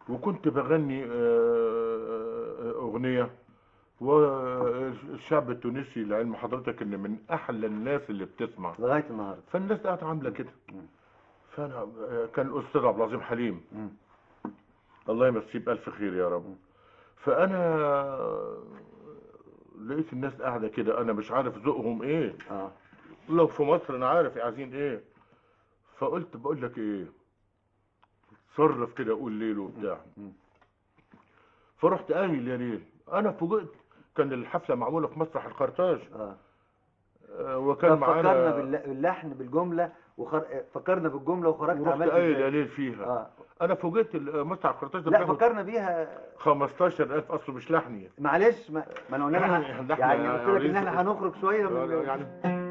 وكنت بغني آه، اغنيه والشعب التونسي لعلم حضرتك ان من احلى الناس اللي بتسمع لغايه النهارده فالناس قاعده عامله كده مم. فانا آه، كان الاستاذ عبد العظيم حليم مم. الله يمسيه بألف خير يا رب فأنا لقيت الناس قاعدة كده أنا مش عارف ذوقهم إيه اه لو في مصر أنا عارف عايزين إيه فقلت بقول لك إيه تصرف كده قول ليل وبتاع مم. فرحت قايل يا ليل أنا فوجئت كان الحفلة معمولة في مسرح القرطاج اه آه، وكان طب فكرنا معانا بالل- باللحن بالجمله وخر... فكرنا بالجمله وخرجت ورحت عملت قايل إزاي؟ يا ليل فيها اه أنا فوجئت ال- مسرح القرطاج ده لا بياخد فكرنا بيها 15000 أصله مش لحني معلش ما, ما انا قلنا يعني لها إحنا- يعني قلت لك ان يعني- احنا هنخرج شويه من يعني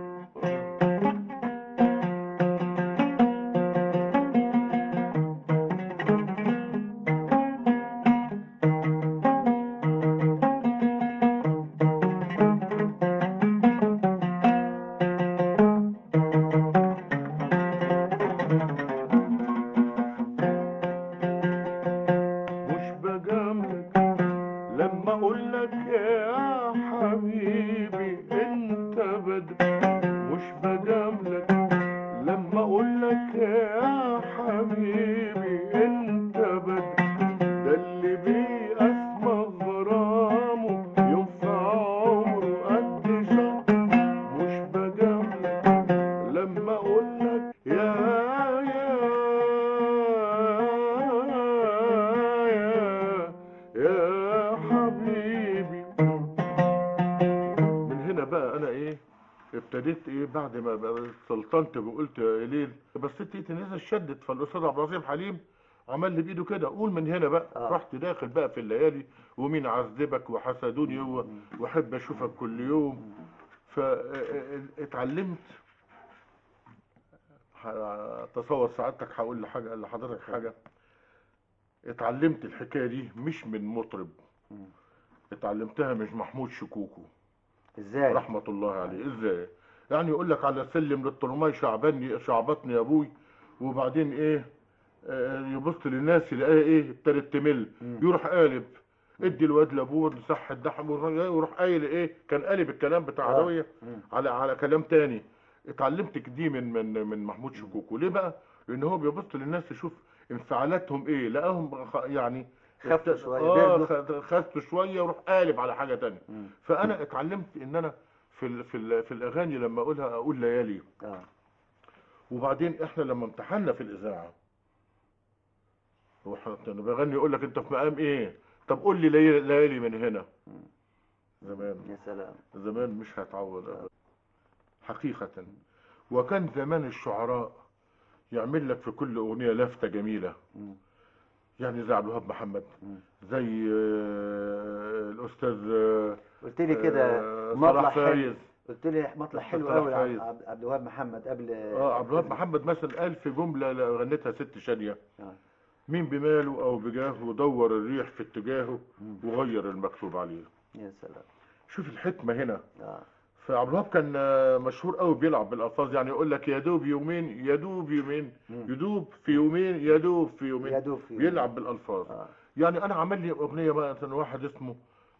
مش بجاملك لما اقول لك يا حبيبي انت بدر مش بجاملك لما اقول لك يا حبيبي انت بدر ده اللي بيه اسمى غرامه ينفع عمره قد شهر مش بجاملك لما اقول لك يا يا يا يا حبيبي من هنا بقى انا ايه ابتديت ايه بعد ما بقى سلطنت وقلت يا ليل بصيت لقيت الناس شدت فالاستاذ عبد العظيم حليم عمل لي بايده كده قول من هنا بقى آه. رحت داخل بقى في الليالي ومين عذبك وحسدوني و- واحب اشوفك كل يوم فاتعلمت تصور سعادتك هقول لحاجه لحضرتك حاجه اتعلمت الحكايه دي مش من مطرب مم. اتعلمتها من محمود شكوكو ازاي رحمه الله عليه ازاي يعني يقول لك على سلم للطرماي شعبني شعبطني يا ابوي وبعدين ايه آه، يبص للناس يلاقيها ايه ابتدت تمل مم. يروح قالب ادي الواد لابوه صح الدحم ويروح قايل ايه كان قالب الكلام بتاع آه. عدويه مم. على على كلام تاني اتعلمت دي من من من محمود شكوكو ليه بقى لان هو بيبص للناس يشوف انفعالاتهم ايه لقاهم خ- يعني خفوا ات- شوية، اه بردوا. خ- خدت شويه وروح قالب على حاجه تانية مم. فانا اتعلمت ان انا في ال في ال في الاغاني لما اقولها اقول ليالي اه وبعدين احنا لما امتحنا في الاذاعه واحنا انا بغني يقول لك انت في مقام ايه طب قول لي ليالي ليالي من هنا زمان يا سلام زمان مش هتعوض أبدا. حقيقة وكان زمان الشعراء يعمل لك في كل أغنية لفتة جميلة مم. يعني زي عبد الوهاب محمد مم. زي آه، الأستاذ آه، قلت لي كده آه، مطلع صلاح حلو فايز قلت لي مطلع حلو صلاح قوي فايز. عبد عبد الوهاب محمد قبل اه عبد الوهاب محمد مثلا قال في جملة ل- غنتها ست شادية آه. مين بماله أو بجاهه دور الريح في اتجاهه مم. وغير المكتوب عليه يا سلام شوف الحكمة هنا اه فعبد الوهاب كان آه، مشهور قوي بيلعب بالالفاظ يعني يقول لك يدوب يومين يدوب يومين مم. يدوب في يومين يدوب في يومين يدوب في بيلعب بالالفاظ اه يعني انا عمل لي اغنيه مثلا واحد اسمه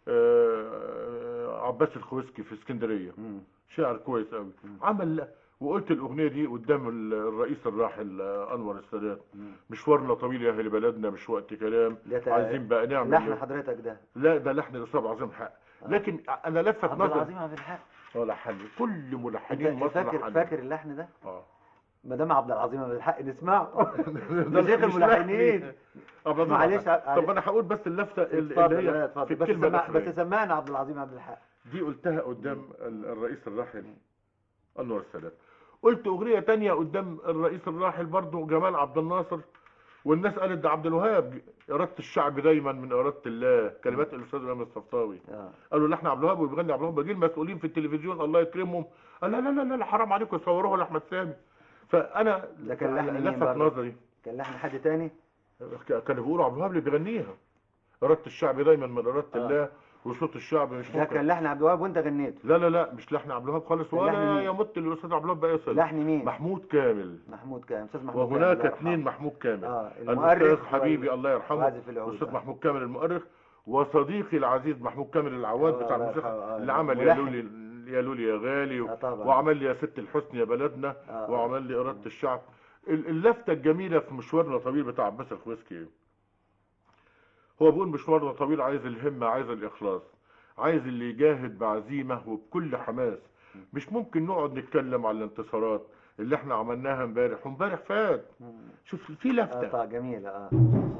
آه، عباس الخويسكي في اسكندريه مم. شاعر كويس قوي عمل وقلت الاغنيه دي قدام ال- الرئيس الراحل آه، انور السادات مم. مشوارنا طويل يا اهل بلدنا مش وقت كلام ده تا- عايزين بقى نعمل لحن حضرتك ده لا ده لحن الاستاذ عظيم حق لكن انا لفت عبد نظر العظيم عبد الحق اه لحن كل ملحنين انت مصر فاكر لحنوا. فاكر اللحن ده اه مدام عبد العظيم عبد الحق نسمعه ده شيخ مش الملحنين. لحني. طب أنا- معلش، طب انا هقول بس اللفته ال- اللي اتفضل لا، هي اتفضل في بس الكلمه سمع بس الأخرانية. سمعنا عبد العظيم عبد الحق دي قلتها قدام ال- الرئيس الراحل انور السادات قلت اغنيه تانية قدام الرئيس الراحل برضو جمال عبد الناصر والناس قالت ده عبد الوهاب اراده الشعب دايما من اراده الله كلمات الاستاذ امام الصفطاوي اه قالوا لحن عبد الوهاب وبيغني عبد الوهاب بيجي المسؤولين في التلفزيون الله يكرمهم قال لا لا لا لا حرام عليكم يصوروها لاحمد سامي فانا ده كان لحن مين لفت برضه؟ نظري كان لحن حد تاني كانوا بيقولوا عبد الوهاب اللي بيغنيها إرادة الشعب دايما من إرادة آه. الله وصوت الشعب مش ده ممكن كان لحن عبد الوهاب وانت غنيته لا لا لا مش لحن عبد الوهاب خالص اللحن ولا مين؟ يمت الاستاذ عبد الوهاب بأي صلة لحن مين محمود كامل محمود كامل استاذ محمود كامل وهناك الله يرحمه. اثنين محمود كامل اه الاستاذ المؤرخ حبيبي الله يرحمه وعازف العود الاستاذ آه. محمود كامل المؤرخ وصديقي العزيز محمود كامل العواد الله بتاع يرحمه، الموسيقى آه، اللي عمل يا ملحن. لولي يا لولي يا غالي آه طبعا وعمل لي يا ست الحسن يا بلدنا آه. وعمل لي إرادة الشعب ال- اللفتة الجميلة في مشوارنا طويل بتاع عباس الخويسكي هو بيقول مشوارنا طويل عايز الهمة عايز الإخلاص عايز اللي يجاهد بعزيمة وبكل حماس مش ممكن نقعد نتكلم على الانتصارات اللي احنا عملناها امبارح وامبارح فات مم. شوف في اه لفتة طبعا جميلة اه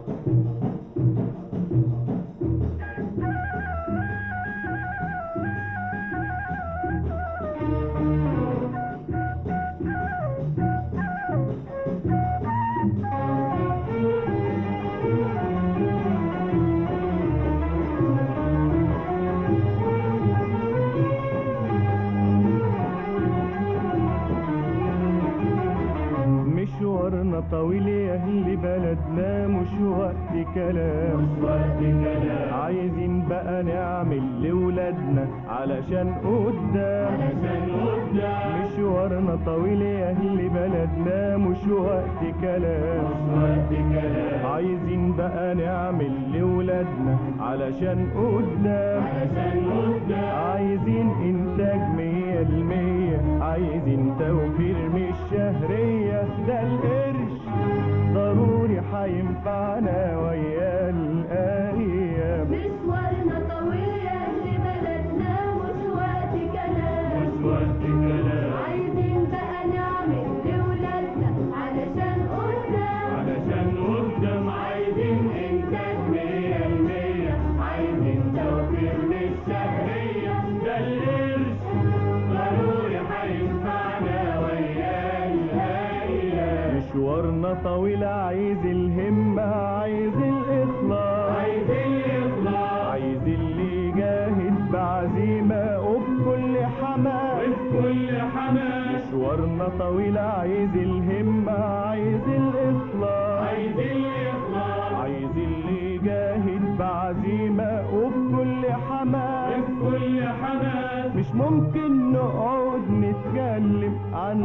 مشوارنا طويل يا اهل بلدنا مش وقت كلام مش وقت كلام عايزين بقى نعمل لولادنا علشان قدام علشان قدام مشوارنا طويل يا اهل بلدنا مش وقت كلام مش وقت كلام عايزين بقى نعمل لولادنا علشان قدام علشان قدام عايزين انتاج مية المية عايزين توفير مش شهرية ده القرش ضروري هينفعنا ويا الأيام مشوارنا طويل يا أهل بلدنا مش وقت كلام مش وقت كلام عايزين بقى نعمل لولادنا علشان قدام علشان قدام عايزين انتاج مية المية عايزين توفير مش شهرية ده القرش ضروري هينفعنا ويا الأيام مشوارنا طويل عايز الهمة عايز الإخلاص عايز الإخلاص عايز اللي يجاهد بعزيمة وبكل حماس وبكل حماس مشوارنا طويل عايز الهمة عايز الإخلاص عايز الإخلاص عايز اللي يجاهد بعزيمة وبكل حماس وبكل حماس مش ممكن نقعد نتكلم عن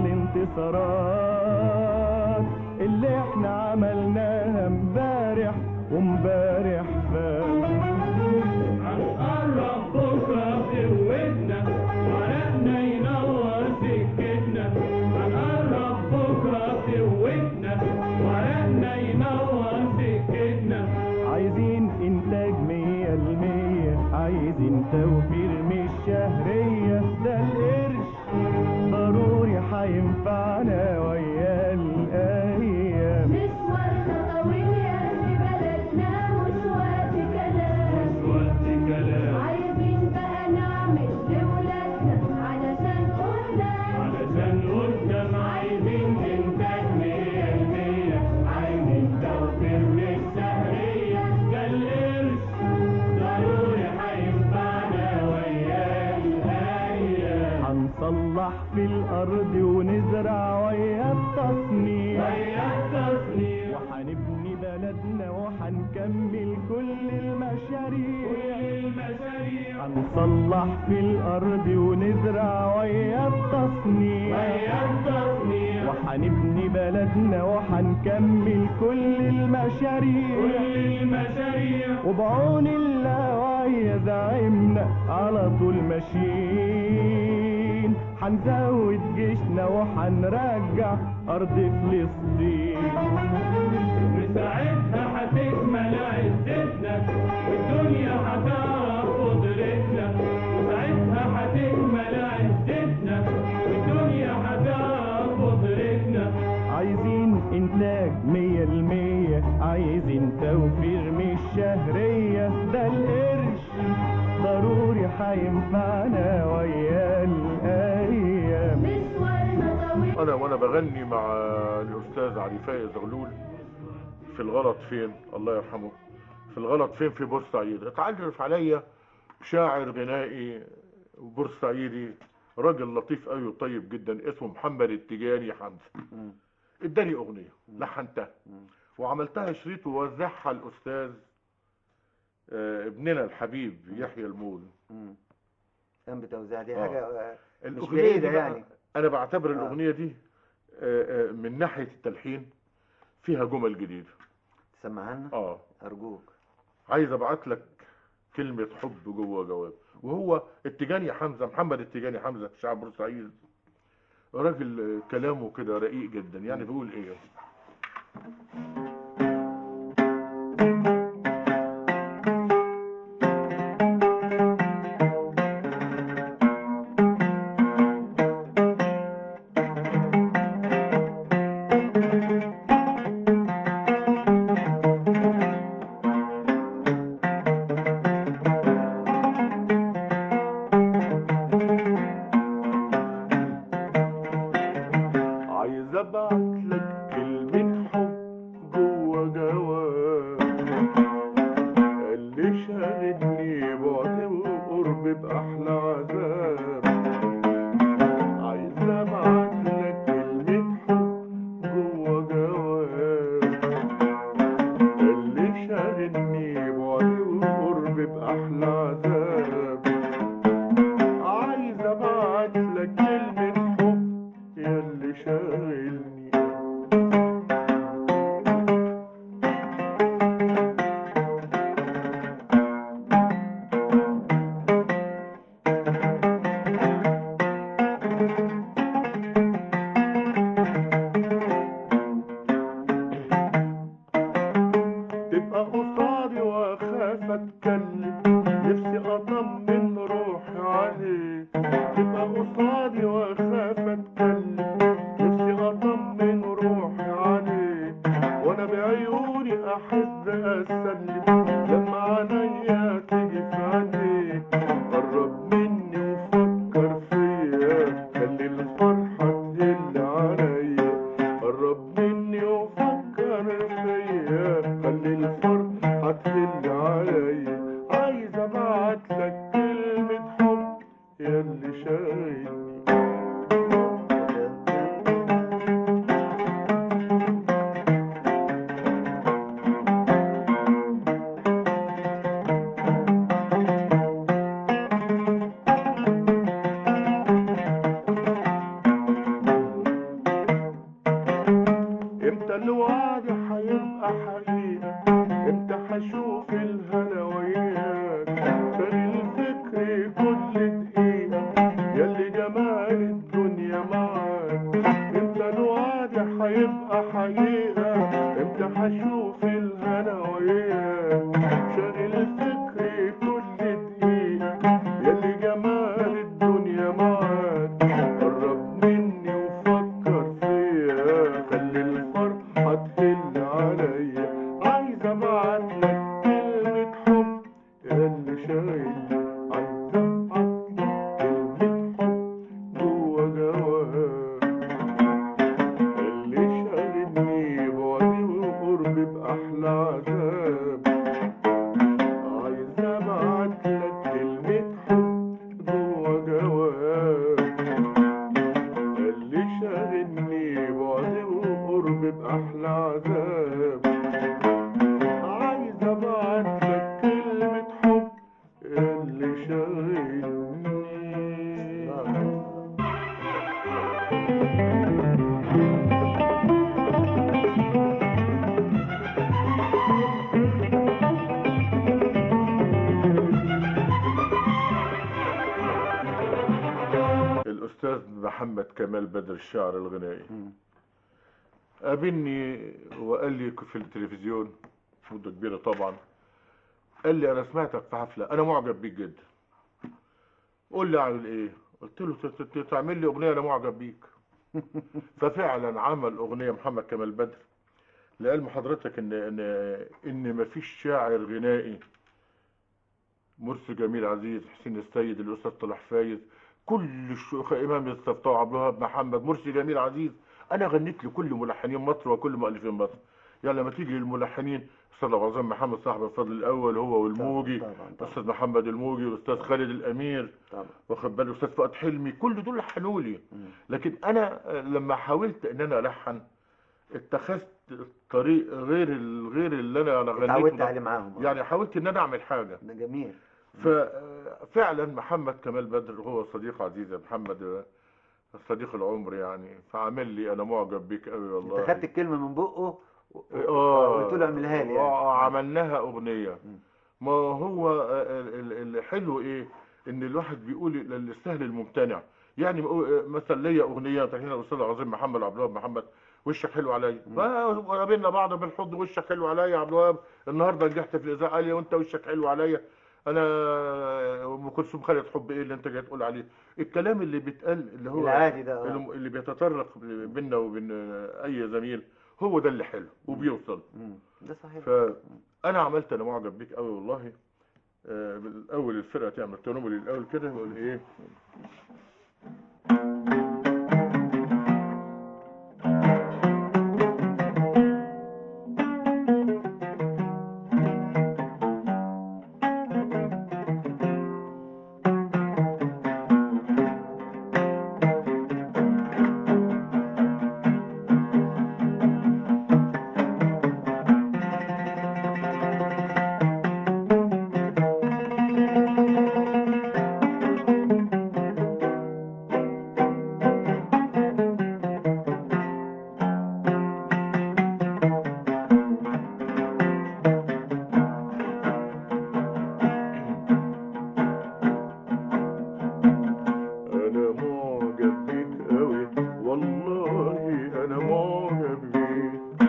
الانتصارات اللي احنا عملناها امبارح وامبارح فات هنقرب بكرة بقوتنا ورقنا ينور سكتنا هنقرب بكرة بقوتنا ورقنا ينور سكتنا عايزين انتاج مية المية عايزين توفير مش شهرية ده القرش ضروري هينفعنا ويا الأيام مشوارنا طويل يا أهل بلدنا مش وقت كلام وقت كلام عايزين بقى نعمل لولادنا علشان قدام علشان قدام عايزين انتاج مية المية عايزين توفير مش شهرية ده القرش ضروري هينفعنا ويا الأيام هنصلح في الأرض ونزرع ويا التصنيع ويا التصنيع وهنبني بلدنا وهنكمل كل المشاريع كل المشاريع هنصلح في الأرض ونزرع ويا التصنيع ويا التصنيع وهنبني بلدنا وهنكمل كل المشاريع كل المشاريع وبعون الله ويا زعيمنا على طول ماشيين هنزود جيشنا وهنرجع أرض فلسطين وساعتها هتكمل عزتنا والدنيا هتعرف قدرتنا وساعتها هتكمل عزتنا والدنيا هتعرف قدرتنا عايزين انتاج مية المية عايزين توفير مش شهرية ده القرش ضروري هينفعنا ويا الأيام مشوارنا طويل انا وانا بغني مع الاستاذ علي فايز زغلول في الغلط فين الله يرحمه في الغلط فين في بورسعيد اتعرف عليا شاعر غنائي بورسعيدي راجل لطيف قوي وطيب جدا اسمه محمد التجاري حمزه مم. اداني اغنيه لحنتها مم. وعملتها شريط ووزعها الاستاذ آه، ابننا الحبيب يحيى المول مم. قام بتوزيع دي آه. حاجه آه، مش الأغنية بعيده دي بقى يعني انا بعتبر آه. الاغنيه دي آه، آه، من ناحيه التلحين فيها جمل جديده تسمعها لنا اه ارجوك عايز ابعت لك كلمه حب جوه جواب وهو التجاني حمزه محمد التجاني حمزه شعب بورسعيد راجل آه، كلامه كده رقيق جدا يعني بيقول ايه عايز ابعت لك كلمة حب جوه جواب اللي شاغلني بعد وقرب بأحلى عذاب عايز ابعت لك كلمة حب جوه جواب اللي شاغلني بعد وقرب بأحلى عذاب عايز ابعت لك كلمة حب ياللي شاغلني تبقى قصادي واخاف اتكلم نفسي اطمن روحي عليك تبقى قصادي واخاف اتكلم نفسي اطمن روحي عليك وانا بعيوني احب اسلم لما عينيا تيجي في عينيك قرب مني وفكر فيا خلي الفرحة تهل عليا قرب مني وفكر فيا خلي الفرحة تهل عليا عايز ابعت لك كلمة حب ياللي شاغلني امتى الوعد هيبقى حقيقة امتى هشوف الهنا وياك شاغل فكري كل دقيقة ياللي جمال الدنيا معاك امتى الوعد هيبقى حقيقة امتى هشوف الهنا وياك شاغل فكري كل دقيقة ياللي جمال الدنيا معاك قرب مني وفكر فيا خلي الفرحة تهل عليا عايز ابعت لك كلمة حب اللي شاغلني عايز ابعت لك كلمة حب جوه جواب اللي شاغلني بعدي وقرب بأحلى عذاب عايز ابعت لك كلمة حب جوه جواب اللي شاغلني بعد وقرب بأحلى عذاب عايز ابعت لك كلمة حب اللي شاغلني الأستاذ محمد كمال بدر الشاعر الغنائي مم. قابلني وقال لي في التلفزيون مدة كبيرة طبعا قال لي أنا سمعتك في حفلة أنا معجب بيك جدا قول لي أعمل إيه قلت له ت- ت- ت- تعمل لي أغنية أنا معجب بيك ففعلا عمل أغنية محمد كمال بدر لعلم حضرتك إن إن إن مفيش شاعر غنائي مرسي جميل عزيز حسين السيد الأستاذ طلع فايز كل الشيوخ إمام الصفطاء عبد الوهاب محمد مرسي جميل عزيز أنا غنيت لكل ملحنين مصر وكل مؤلفين مصر يعني لما تيجي للملحنين أستاذ أبو عظام محمد صاحب الفضل الأول هو والموجي طبعا طبعا أستاذ محمد الموجي وأستاذ خالد الأمير طبعا واخد بالك أستاذ فؤاد حلمي كل دول لحنوا لي مم. لكن أنا آه، لما حاولت إن أنا ألحن اتخذت الطريق غير ال- غير اللي انا انا اتعودت غنيته ده. عليه معاهم يعني حاولت ان انا اعمل حاجه ده جميل ففعلا محمد كمال بدر هو صديق عزيز يا محمد صديق العمر يعني فعامل لي انا معجب بيك قوي والله انت خدت الكلمه من بقه و- اه وقلت له اعملها لي يعني. آه، عملناها اغنيه مم. ما هو ال- ال- الحلو ايه ان الواحد بيقول السهل الممتنع يعني بقول- مثلا ليا اغنيه ترحيل الاستاذ العظيم محمد عبد الوهاب محمد وشك حلو عليا وقابلنا بعض بالحضن وشك حلو عليا يا عبد الوهاب النهارده نجحت في الاذاعه قال لي وانت وشك حلو عليا انا ام كلثوم خالد حب ايه اللي انت جاي تقول عليه الكلام اللي بيتقال اللي هو العادي ده آه. اللي اللي بيتطرق بيننا وبين اي زميل هو ده اللي حلو وبيوصل مم. ده صحيح فانا عملت انا معجب بيك قوي والله آه، بالاول الفرقه تعمل تنومل الاول كده يقول ايه انا معجب بيك قوي والله انا معجب بيك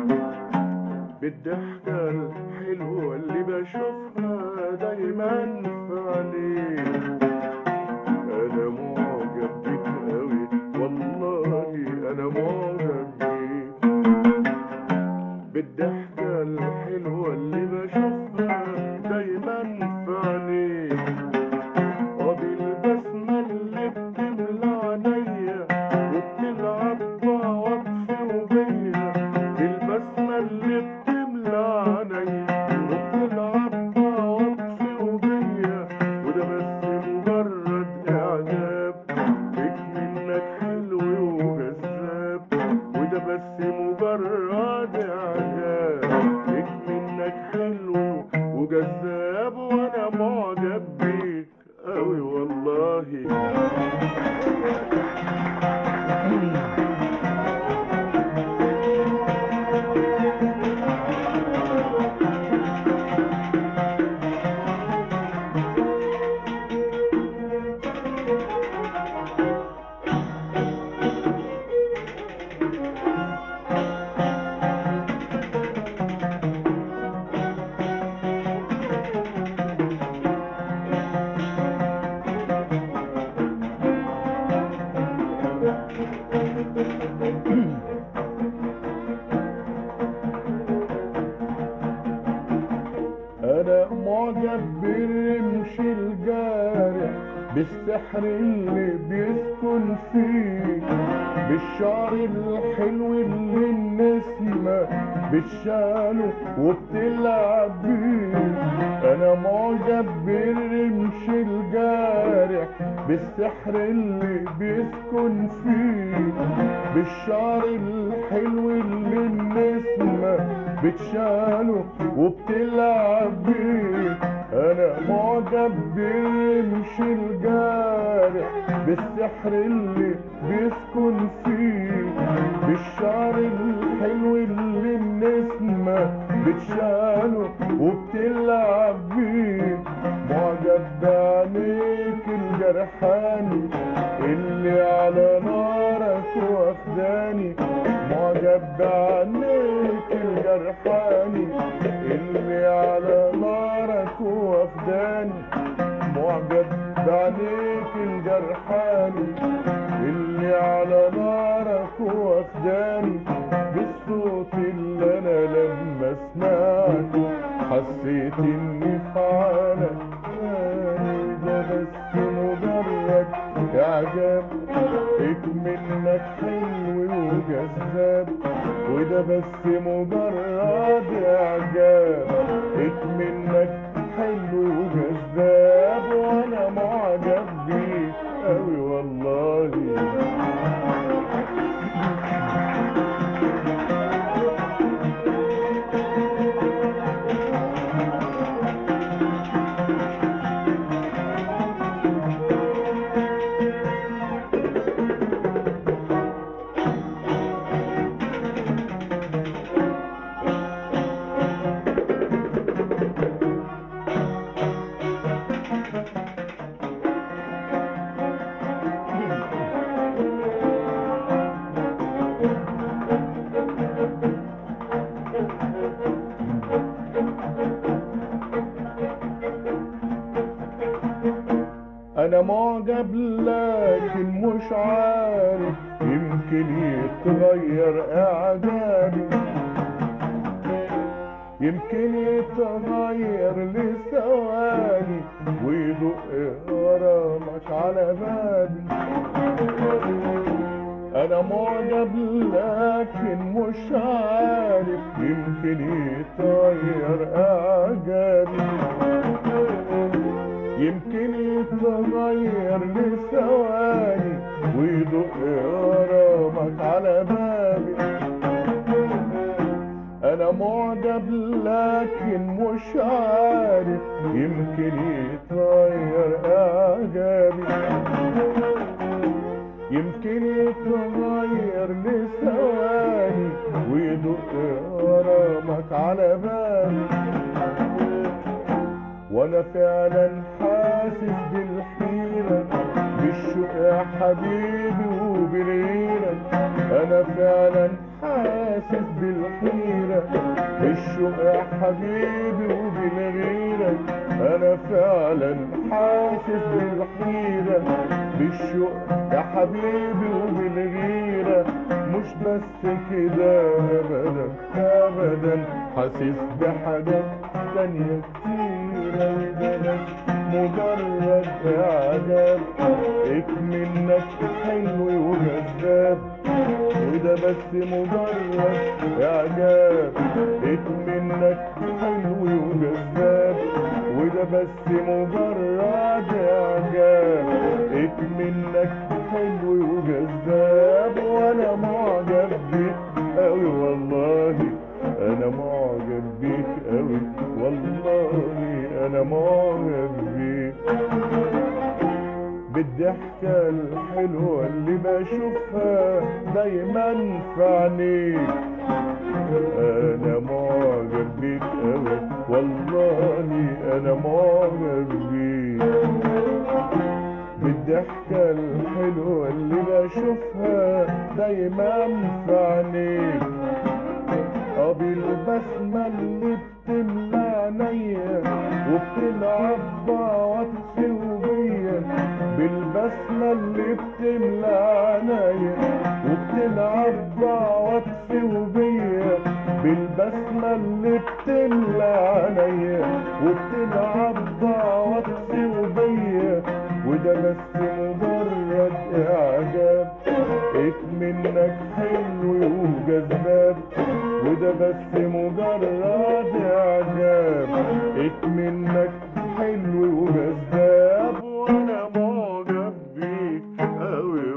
بالضحكة الحلوة اللي بشوفها دايما في عينيك انا معجب بيك قوي والله انا معجب بيك بالضحكة الحلوة اللي بشوفها دايما في عينيك ادي البسمة اللي بتملى عينيا وبتلعب بعواطفي وبيا دي البسمة اللي بتملى عينيا وبتلعب بعواطفي وبيا وده بس مجرد اعجاب فيك منك حلو وجذاب وده بس مجرد اعجاب فيك منك حلو وجذاب وانا معجب بيك قوي والله انا معجب بالرمش الجارح بالسحر اللي بيسكن فيه بالشعر الحلو اللي النسمة بتشاله وبتلعب بيه انا معجب بالرمش الجارح بالسحر اللي بيسكن فيه بالشعر الحلو اللي النسمة بتشاله وبتلعب بيه انا معجب بالرمش الجارح بالسحر اللي بيسكن فيه بالشعر الحلو اللي النسمة بتشاله وبتلعب بيه معجب بعينيك الجرحاني اللي على نارك واخداني معجب بعينيك الجرحاني اللي على نارك واخداني معجب بعينيك الجرحاني اللي على نارك واخداني بالصوت اللي انا لما سمعته حسيت اني في عالم تاني ده بس مجرد اعجاب فيك منك حلو وجذاب وده بس مجرد اعجاب فيك منك حلو وجذاب وانا معجب بيك قوي والله انا معجب لكن مش عارف يمكن يتغير اعجابي يمكن يتغير لثواني ويدق غرامك على بابي انا معجب لكن مش عارف يمكن يتغير اعجابي يمكن يتغير لثواني ويدق غرامك على بابي انا معجب لكن مش عارف يمكن يتغير اعجابي يمكن يتغير لثواني ويدق غرامك على بالي وانا فعلا حاسس بالحيرة بالشوق يا حبيبي وبالغيرة انا فعلا حاسس بالحيرة بالشوق يا حبيبي وبالغيرة انا فعلا حاسس بالحيرة بالشوق يا حبيبي وبالغيرة مش بس كده ابدا ابدا حاسس بحاجات تانية كتيرة وده بس مجرد اعجاب منك حلو وجذاب وده بس مجرد اعجاب منك حلو وجذاب وده بس مجرد اعجاب منك حلو وجذاب وانا معجب بيك قوي والله انا معجب بيك قوي والله انا معجب بيك بالضحكة الحلوة اللي بشوفها دايما في عينيك انا معجب بيك قوي والله انا معجب بيك بالضحكة الحلوة اللي بشوفها دايما في عينيك اه بالبسمة اللي بتملى عينيا وبتلعب بعواطفي وبيا بالبسمة اللي بتملى عينيا وبتلعب بعواطفي وبيا بالبسمة اللي بتملى عينيا وبتلعب بعواطفي وبيا وده بس مجرد اعجاب منك حلو وجذاب وده بس مجرد اعجاب منك حلو وجذاب وانا معجب بيك قوي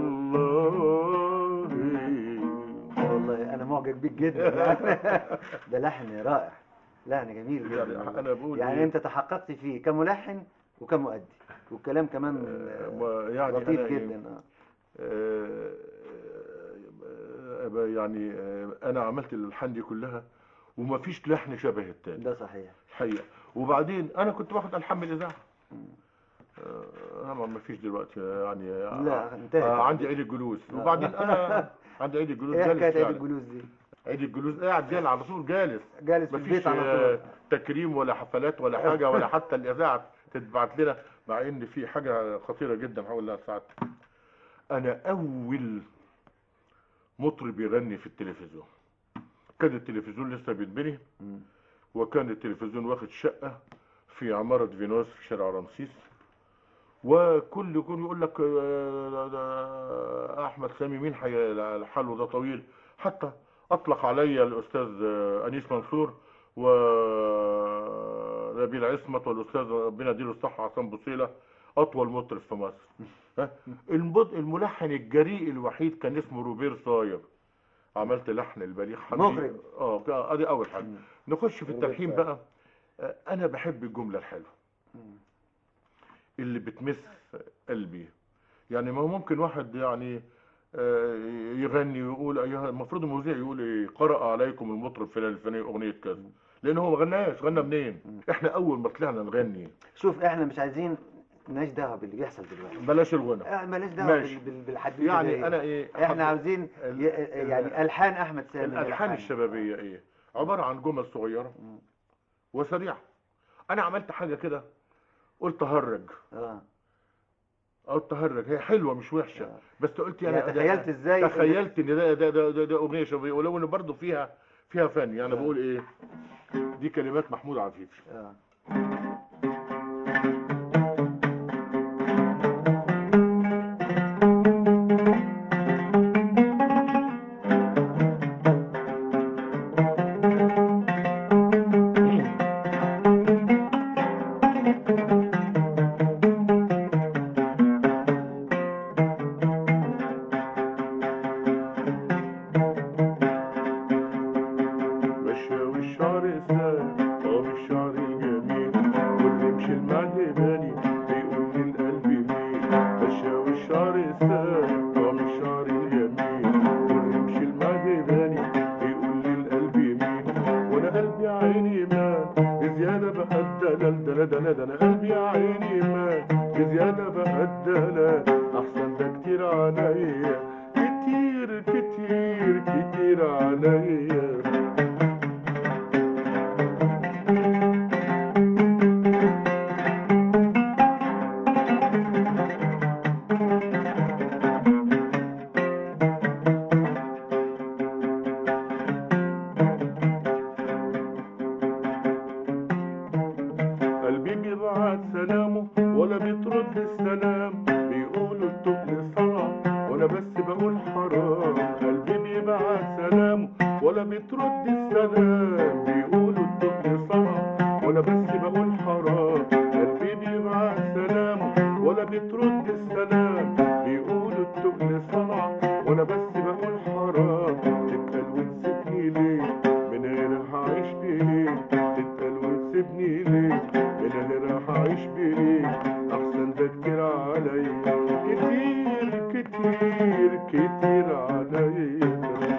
والله والله انا معجب بيك جدا يعني ده لحن رائع لحن جميل جدا يعني والله. انا بقول يعني إيه؟ انت تحققت فيه كملحن وكمؤدي والكلام كمان آه، آه، ما- يعني لطيف أنا إيه؟ جدا اه آه، آه، يعني آه، انا عملت الالحان دي كلها وما فيش لحن شبه التاني ده صحيح الحقيقه وبعدين انا كنت باخد الحان من الاذاعه آه، طبعا ما فيش دلوقتي يعني لا، انتهت. آه، عندي عيد الجلوس وبعدين انا عندي عيد الجلوس ايه جالس حكايه عيد فعلا. الجلوس دي عيد الجلوس قاعد جالس على طول جالس جالس في مفيش البيت على آه، طول تكريم ولا حفلات ولا حاجه ولا حتى الاذاعه تتبعت لنا مع ان في حاجه خطيره جدا هقول لها ساعات انا اول مطرب يغني في التلفزيون كان التلفزيون لسه بيتبني مم. وكان التلفزيون واخد شقه في عماره فينوس في شارع رمسيس وكل يكون يقول لك آه، ده احمد سامي مين حي- حاله ده طويل حتى اطلق علي الاستاذ آه، انيس منصور ونبيل عصمت والاستاذ ربنا يديله الصحه عصام بوصيله اطول مطرب في مصر ها؟ المد- الملحن الجريء الوحيد كان اسمه روبير صاير عملت لحن البليغ حمدي مخرج. اه ادي اول حاجه مم. نخش في روبير التلحين صاير. بقى آه، انا بحب الجمله الحلوه مم. اللي بتمس قلبي يعني ما هو ممكن واحد يعني آه، يغني ويقول ايها المفروض المذيع يقول ايه قرأ عليكم المطرب فلان الفلاني اغنيه كذا لان هو ما غناش غنى منين احنا اول ما طلعنا نغني شوف احنا مش عايزين مالناش دعوه باللي بيحصل دلوقتي بلاش الغنى آه، مالناش دعوه ماشي. بال- بال- بالحدوته يعني دي. انا ايه احنا حب- عاوزين ال- ي- ال- يعني الحان احمد سامي الالحان يلحن. الشبابيه ايه عباره عن جمل صغيره مم. وسريعه انا عملت حاجه كده قلت هرج اه او التهرج هي حلوه مش وحشه آه. بس قلت يعني يعني ده- تخيلت ازاي تخيلت ان ده ده ده, ده, ده اغنيه شبابيه ولو ان برضه فيها فيها فن يعني آه. بقول ايه دي كلمات محمود عفيفي اه مشى والشعر سال اه الشعر الجميل واللي مشي المعجباني بيقول لي القلب مين مشى والشعر سال اه الشعر الجميل واللي مشي المعجباني بيقول لي القلب مين وانا قلبي يا عيني مال بزيادة بقى الدلال دلا دلا ده انا قلبي يا عيني مال بزيادة بقى الدلال احسن ده كتير عليا كتير كتير كتير عليا قلبي بيبعت سلامه ولا بيطرد السلام بيقولوا التقل صنع وانا بس بقول حرام قلبي بيبعت سلامه ولا بيطرد السلام بيقولوا التقل صنع وانا بس بقول حرام قلبي بيبعت سلامه ولا بيطرد السلام بيقولوا التقل صنع وانا بس بقول حرام تتقل وتسيبني ليه من غيرها هعيش بيه تتقل وتسيبني ليه من غيرها هعيش بيه احسن ده كتير عليا كتير كتير كتير عليا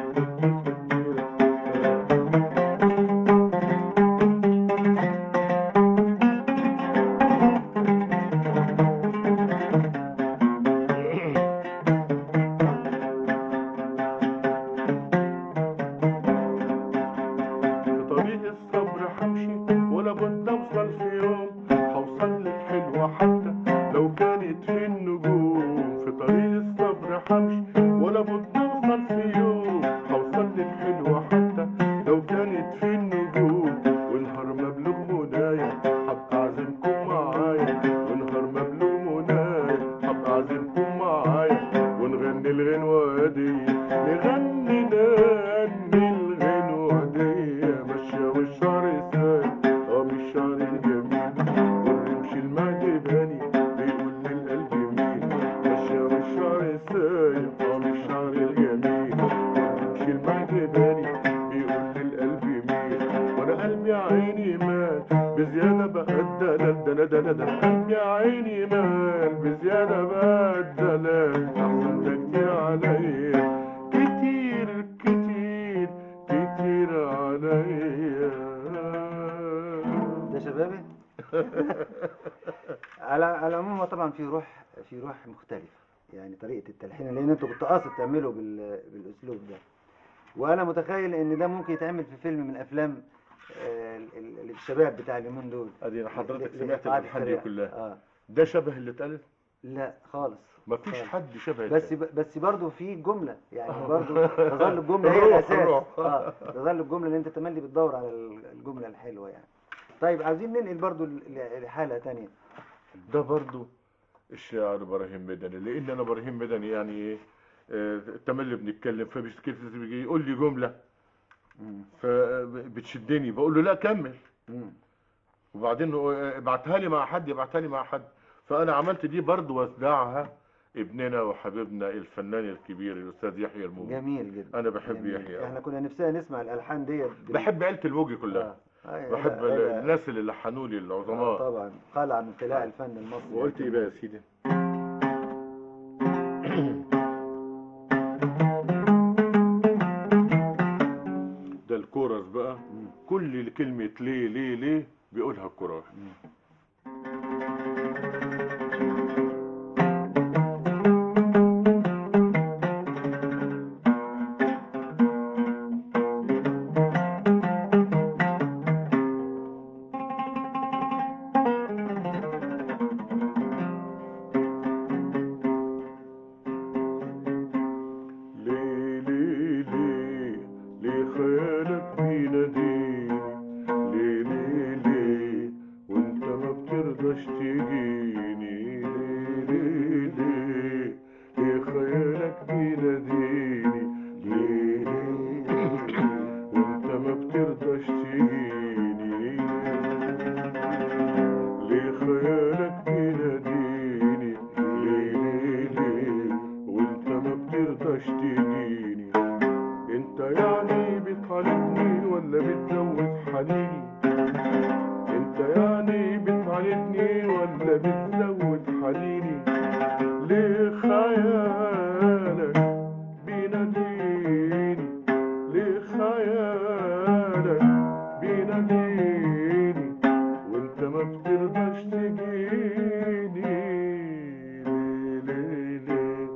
في طريق الصبر حمشي ولا بد اوصل في يوم هوصل لك حلوة حتى لو كانت في النجوم في طريق الصبر حمشي ولا بد اوصل في يوم هوصل لك حلوة حتى لو كانت في النجوم ونهار مبلوغ منايا هبقى اعزمكم معايا ونهار مبلوغ منايا هبقى اعزمكم معايا ونغني الغنوة دي نغني نغني الغنوة دي ماشية والشعر سايب اه مش شعر الجميل والرمش المعجباني بيقول لي القلب مين ماشية والشعر سايب اه مش شعر الجميل والرمش المعجباني بيقول لي القلب مين وانا قلبي يا عيني مال بزيادة بقى الدلال دلا دلا دلا قلبي يا عيني مال بزيادة بقى الدلال احسن ده كتير عليا كتير كتير كتير عليا ده شبابي على على العموم هو طبعا في روح في روح مختلفة يعني طريقة التلحين لأن أنتوا كنتوا قاصد تعملوا بال... بالأسلوب ده وأنا متخيل إن ده ممكن يتعمل في فيلم من أفلام آه، ال- ال- الشباب بتاع اليومين دول ادي حضرتك ل- سمعت لإيقاع الالحان دي السريع. كلها اه ده شبه اللي اتقال لا خالص مفيش خالص. حد شبه بس التاني. ب... بس برضه في جملة يعني آه. برضه تظل الجملة هي الروح- الأساس الروح. اه تظل الجملة اللي أنت تملي بتدور على ال- الجملة الحلوة يعني طيب عايزين ننقل برضه ل- ل- لحالة تانية ده برضو الشاعر ابراهيم مدني لان انا ابراهيم مدني يعني ايه آه، تملي بنتكلم فبيسكت بيجي يقول لي جمله مم. فبتشدني بقول له لا كمل مم. وبعدين هو ابعتها لي مع حد يبعتها لي مع حد فانا عملت دي برضو وزعها ابننا وحبيبنا الفنان الكبير الاستاذ يحيى الموجي جميل جدا انا بحب جميل. يحيى احنا كنا نفسنا نسمع الالحان ديت بال- بحب عيله الموجي كلها آه. آه، بحب هذا- هذا- الناس اللي لحنوا لي آه، العظماء طبعا قلعة من قلاع الفن المصري وقلت ايه بقى يا سيدي ده الكورس بقى مم. كل كلمة ليه ليه ليه بيقولها الكورس بترضاش تجيني ليه ليه ليه ليه خيالك بيناديني ليه ليه وانت ما بترضاش تجيني ليه خيالك بيناديني ليه ليه ليه وانت ما بترضاش تجيني انت يعني بتعالجني ولا بتزود حنيني انت يعني بتعالجني ولا بتزود حنيني ليه خيالك بيناديني ليه خيالك بيناديني وانت ما بترضاش تجيني ليه ليه ليه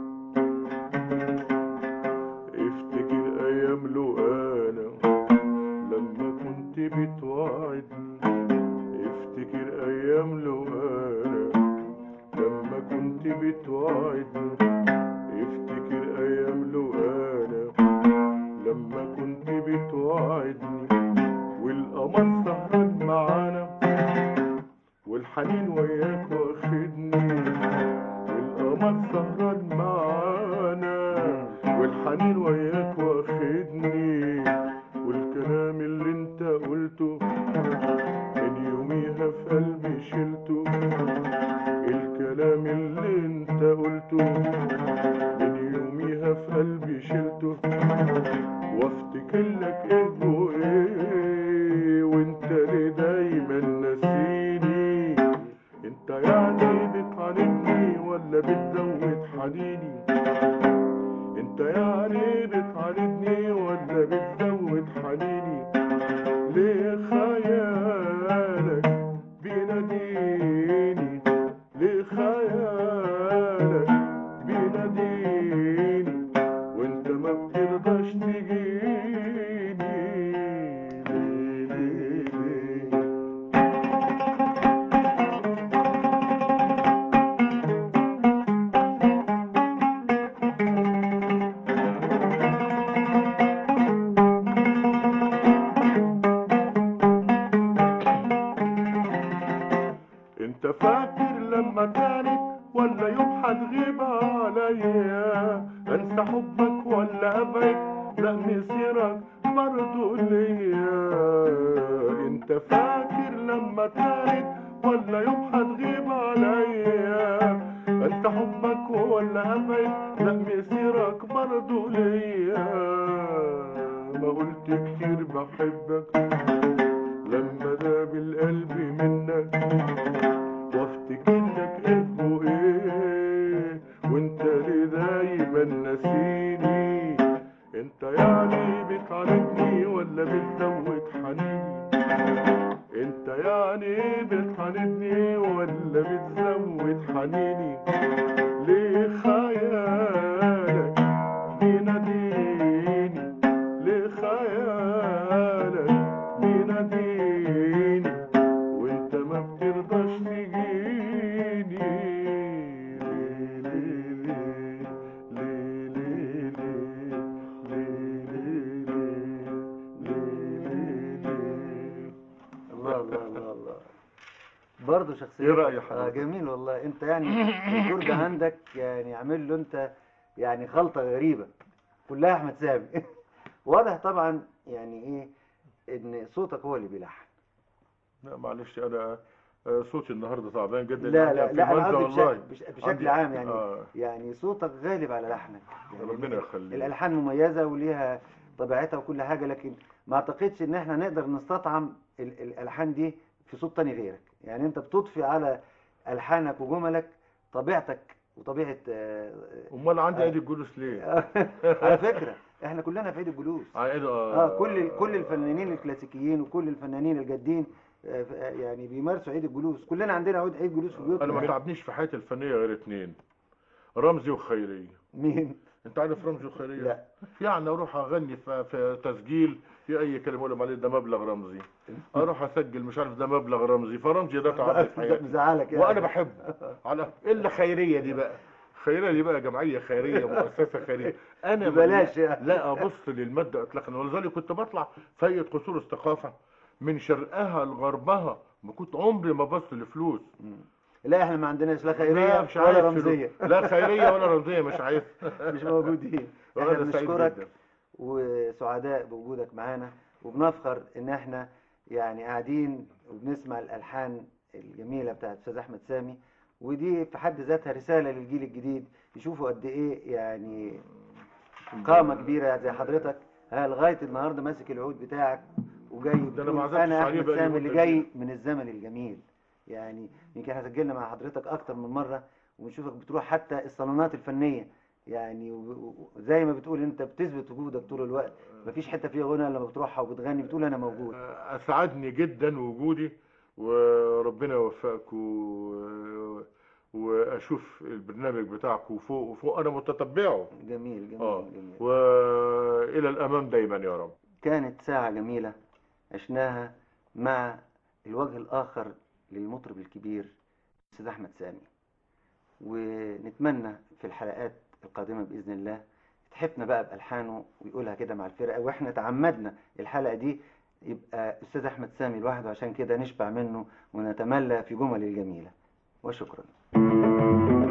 افتكر ايام لو انا لما كنت بتوعدني افتكر ايام لو انا لما كنت بتوعدني افتكر ايام لو انا لما كنت بتوعدني والقمر سهران معانا والحنين وياك واخدني والقمر سهران معانا والحنين وياك واخدني والكلام اللي انت قلته من يوميها في قلبي شلته الكلام اللي انت قلته من يوميها في قلبي شلته وافتكر لك ايه وايه وانت ليه دايما ناسيني انت يعني بتعاندني ولا بتزود حنيني انت يعني بتعاندني ولا بتزود حنيني ليه خيالك بيناديني ليه خيالك بيناديني وانت ما بترضاش تجيني ليه ليه ليه انت فاكر لما كانت ولا يوم هتغيب عليا انسى حبك ولا ابعد لا مسيرك برضو ليا انت فاكر لما كانت ولا يوم هتغيب عليا انت حبك ولا ابعد لا مسيرك برضو ليا ما قلت كتير بحبك لما داب القلب منك وافتكر لك ايه وايه وانت ليه دايما ناسيني انت يعني بتعاندني ولا بتزود حنيني انت يعني بتعاندني ولا بتزود حنيني ليه خيالك بيناديني ليه خيالك بيناديني وانت ما بترضاش تجيني ليه ليه ليه ليه ليه ليه ليه ليه ليه ليه ليه الله الله الله الله برضه شخصية إيه رأي آه حضرتك؟ جميل والله انت يعني الدور ده عندك يعني عامل له انت يعني خلطة غريبة كلها احمد سامي واضح طبعا يعني ايه ان صوتك هو اللي بيلحن لا معلش انا آه، صوتي النهارده تعبان جدا لا يعني لا في لا انا منزل قصدي والله بشكل, بش- بشكل عندي- عام يعني آه. يعني صوتك غالب على لحنك يعني ربنا يخليك الالحان مميزه وليها طبيعتها وكل حاجه لكن ما اعتقدش ان احنا نقدر نستطعم ال- الالحان دي في صوت تاني غيرك يعني انت بتضفي على الحانك وجملك طبيعتك وطبيعه آه، امال عندي آه. ايدي الجلوس ليه؟ على فكره احنا كلنا في عيد الجلوس على ايدي اه كل كل الفنانين الكلاسيكيين وكل الفنانين الجادين آه، ف- آه، يعني بيمارسوا عيد الجلوس كلنا عندنا عيد عيد جلوس في بيوتنا انا ما تعبنيش في حياتي الفنيه غير اتنين رمزي وخيريه مين انت عارف رمزي وخيريه لا يعني اروح اغني في, في تسجيل في اي كلمه اقول لهم عليه ده مبلغ رمزي اروح اسجل مش عارف ده مبلغ رمزي فرمزي ده تعبني في حياتي مزعلك يعني وانا بحبه على الا خيريه دي بقى خيريه دي بقى جمعيه خيريه مؤسسه خيريه انا ببلاش يعني. لا ابص للماده اطلاقا ولذلك كنت بطلع في هيئه قصور الثقافه من شرقها لغربها ما كنت عمري ما بص لفلوس مم. لا احنا ما عندناش لا لا خيريه مش ولا عايز رمزيه فلوس. لا خيريه ولا رمزيه مش عايز مش موجودين احنا وانا سعيد بنشكرك جدا وسعداء بوجودك معانا وبنفخر ان احنا يعني قاعدين وبنسمع الالحان الجميله بتاعت استاذ احمد سامي ودي في حد ذاتها رساله للجيل الجديد يشوفوا قد ايه يعني قامه كبيره زي حضرتك ها لغايه النهارده ماسك العود بتاعك وجاي ده أنا ما بتقول عزمتش انا عليه احمد بقالي سامي اللي مدة جاي كبيرة. من الزمن الجميل يعني يمكن احنا سجلنا مع حضرتك اكتر من مره ونشوفك بتروح حتى الصالونات الفنيه يعني و- و- وزي ما بتقول انت بتثبت وجودك طول الوقت مفيش حته فيها غنى لما بتروحها وبتغني بتقول انا موجود اسعدني جدا وجودي وربنا يوفقكم و... واشوف البرنامج بتاعكم فوق وفوق انا متتبعه جميل جميل اه جميل والى الامام دايما يا رب كانت ساعة جميلة عشناها مع الوجه الآخر للمطرب الكبير أستاذ أحمد سامي ونتمنى في الحلقات القادمة بإذن الله تحفنا بقى بألحانه ويقولها كده مع الفرقة وإحنا تعمدنا الحلقة دي يبقى أستاذ أحمد سامي لوحده عشان كده نشبع منه ونتملى في جمل الجميلة وشكرا